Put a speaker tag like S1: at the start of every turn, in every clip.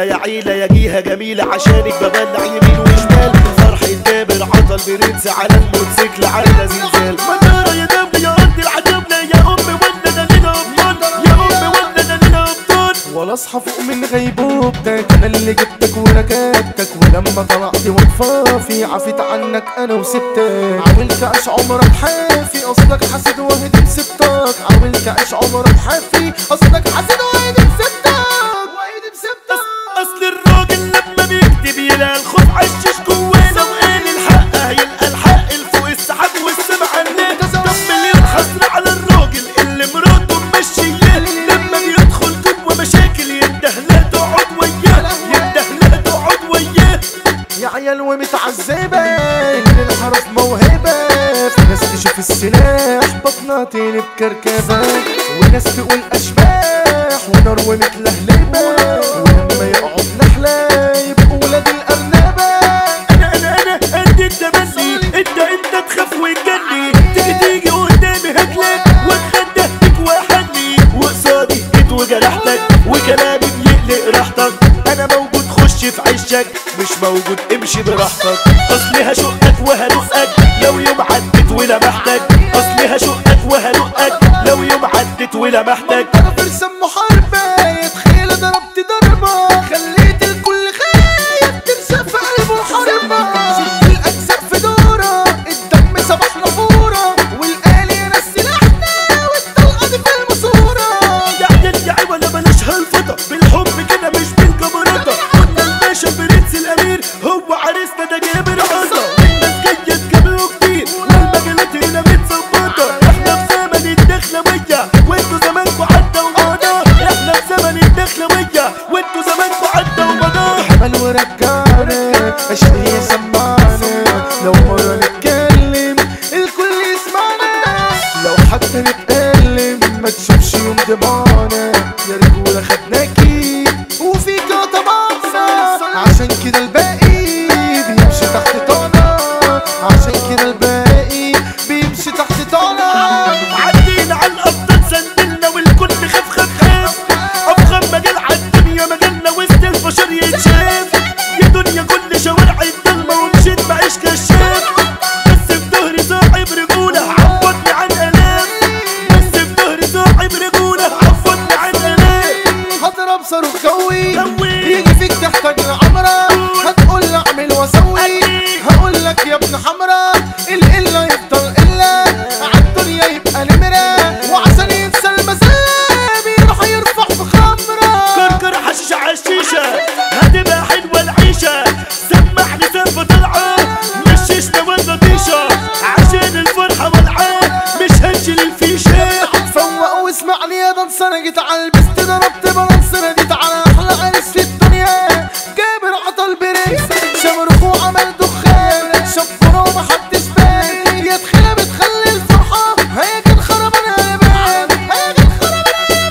S1: نيلة يا عيلة يا جيها جميلة عشانك ببلع يمين وشمال فرحة جابر عطل برنس على الموتوسيكل على زلزال مدارة يا دولة يا أرض العتبلة يا أم ولا ده لنا أبطال يا أم ولا ده لنا أبطال
S2: ولا اصحى فوق من غيبوبتك انا اللي جبتك وركبتك ولما طلعت وقفافي عفيت عنك انا وسبتك عاولت اعيش عمرك حافي قصدك حاسد وهدي بسبتك عاولت اعيش عمرك حافي قصدك حاسد وهدي بسبتك وهدي بسبتك
S1: اصل الراجل لما بيكتب يلاقي الخوف عشش جوانا وقال الحق هيلقى الحق الفوق السحاب والسمع الناس طب مليون حسرة على الراجل اللي مراته ممشياه لما بيدخل جوه مشاكل ينده لا تقعد وياه ينده لا تقعد وياه
S2: يا عيال ومتعذبة إن الحرس موهبة في ناس تشوف السلاح بطنها تقلب كركبة وناس تقول أشباح ونار ومتلهلبة ولما يقعد نحلة يبقوا ولاد الأرنبة
S1: انا انا انا قد التمني انت انت تخاف وتجني تيجي تيجي قدامي هجلك واتخدى بيك واحدني وقصادي جيت وجرحتك وكلامي بيقلق راحتك انا موجود خش في عشك مش موجود امشي براحتك اصلي هشقك وهدقك لو يوم عدت ولمحتك اصلي هشقك وهدقك لو يوم عدت ولمحتك
S2: أنا فرسان محاربة يتخيل ضربت ضربة خليت الكل خايف ترسى في قلبه الحربة شلت الأجزاء في دورة الدم صباح نافورة والآلي ناس سلاحنا والطلقة دي في الماسورة
S1: يا يدعي ولا بلاش هالفضة بالحب كده مش بالجبروتة كنا الباشا برنس الامير هو عريسنا ده جابر عطا الناس جاية تجابله كتير والمجالات هنا متظبطة احنا في زمن الدخلة مية وانتوا زمانكوا عدى ومضى احنا في زمن الدخلة مية وانتوا زمانكوا عدى ومضى
S2: حمل ورجعنا اشقي سمعنا لو مرة نتكلم الكل يسمعنا لو حتى نتألم ما تشوفش يوم دمعنا يا رجولة خدناكي وفيك طبعنا عشان كده الباقي بيمشي تحت طانا عشان كده الباقي بيمشي تحت طانا
S1: عدينا على الابطال سندلنا والكل خاف خاف خاف افخم مجال عالدنيا مجالنا وسط البشر يتشاف يا دنيا كل شوارع الضلمه ومشيت معيش كشاف بس في ظهري صاحب رجوله عوضني عن الاف بس في ظهري صاحب رجوله عوضني عن الاف
S2: هضرب صاروخ جوي
S1: جوي.
S2: يجي فيك تحتاج لعمرة هتقول لي اعمل واسوي هقول لك يا ابن حمرا القلة يفضل قلة عالدنيا يبقى نمرة وعشان ينسى المسام يروح يرفع في خمرة
S1: كركر حشيش عالشيشة هتبقى حلوة العيشة سمعني سالفة طالعة مش شيشنا ولا طيشة عشان الفرحة والعاه مش هنشيل الفيشة
S2: فوق واسمعني يا دنس انا جيت على البست ضربت بالانس انا جيت على احلى عريس في الدنيا جابر عطل برنس شمرخ وعمل دخان شفره ومحدش بان يا تخيله بتخلي الفرحه هي كان خرب انا قلبان هي كان خرب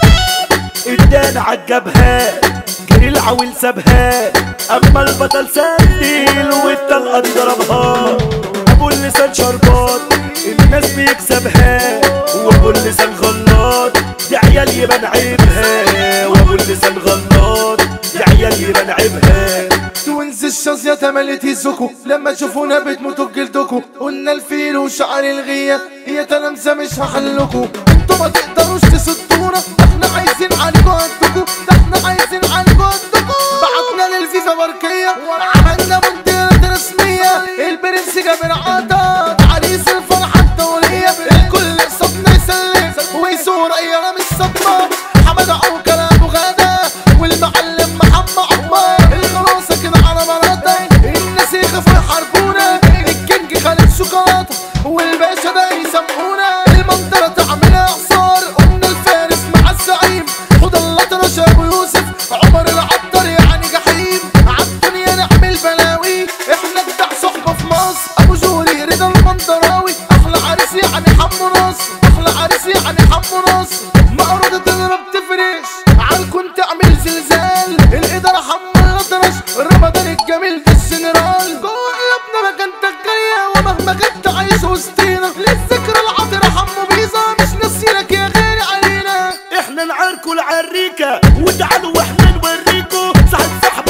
S1: ادانا عالجبهة جري العويل سابها اما البطل سندل والطلقة دي ضربها ابو اللسان شربات الناس بيكسبها وابو اللسان غلط دي عيال يبان عيبها وابو اللسان غلط دي عيال يبان عيبها
S2: توينز الشاذية تملت يزكوا لما تشوفونا بتموتوا بجلدكوا قلنا الفيل وشعر الغية هي تلامذة مش هحلكوا انتوا ما تقدروش تسدونا ده احنا عايزين عليكوا قدكوا ده احنا عايزين عليكوا قدكوا بعتنا للفيفا بركية عملنا منطقة رسمية البرنس جابر عطا عريس الفرحة الدولية الكل صدنا يسلم ويسور ايام الصدمة حمد عوكل ابو غدا والمعلم محمد عمار الخلاصة كده على مراتي الناس يخافوا يحاربونا الكينج خالد شوكولاتة والباشا ده يسمعونا المنطقة تعمل اعصار قلنا الفارس مع الزعيم خد الله ترشى ابو يوسف عمر العطار يعني جحيم عالدنيا نعمل بلاوي احنا بتاع صحبة في مصر ابو جوري رضا المنطراوي احلى عريس يعني حمو نصر احلى عريس يعني حمو نصر مقرضة تضرب تفرش عالكون تعمل زلزال الادارة حمو الاطرش رمضان الجميل في الجنرال جوه قلبنا مكانتك جاية ومهما كنت عايش وسطينا للذكرى العطرة حمو بيظا مش ناسينك يا غالي علينا
S1: احنا نعاركوا العريكة وتعالوا واحنا نوريكوا صاحب صاحب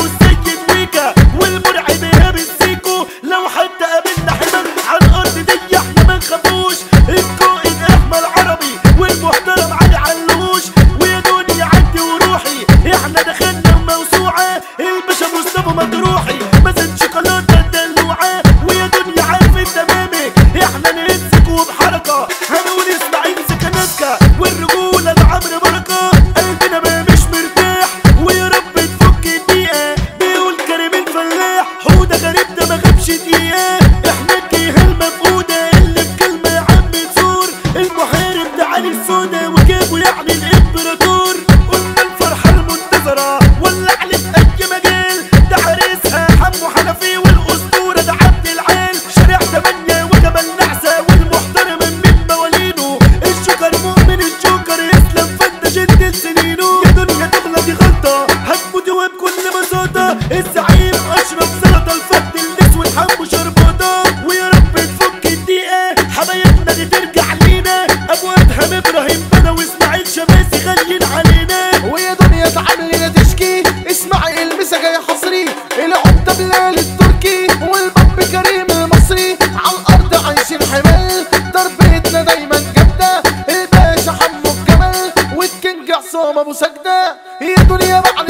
S1: حبايبنا دي ترجع لينا ابو ادهم ابراهيم بنا واسماعيل شماسي غاليين علينا
S2: ويا دنيا تعملنا تشكي اسمعي المسا جاي حصري العمدة بلال التركي والباب كريم المصري على الارض عايشين حمل ضربتنا دايما جامدة الباشا حمو الجمل والكينج عصام ابو سجدة هي دنيا بعد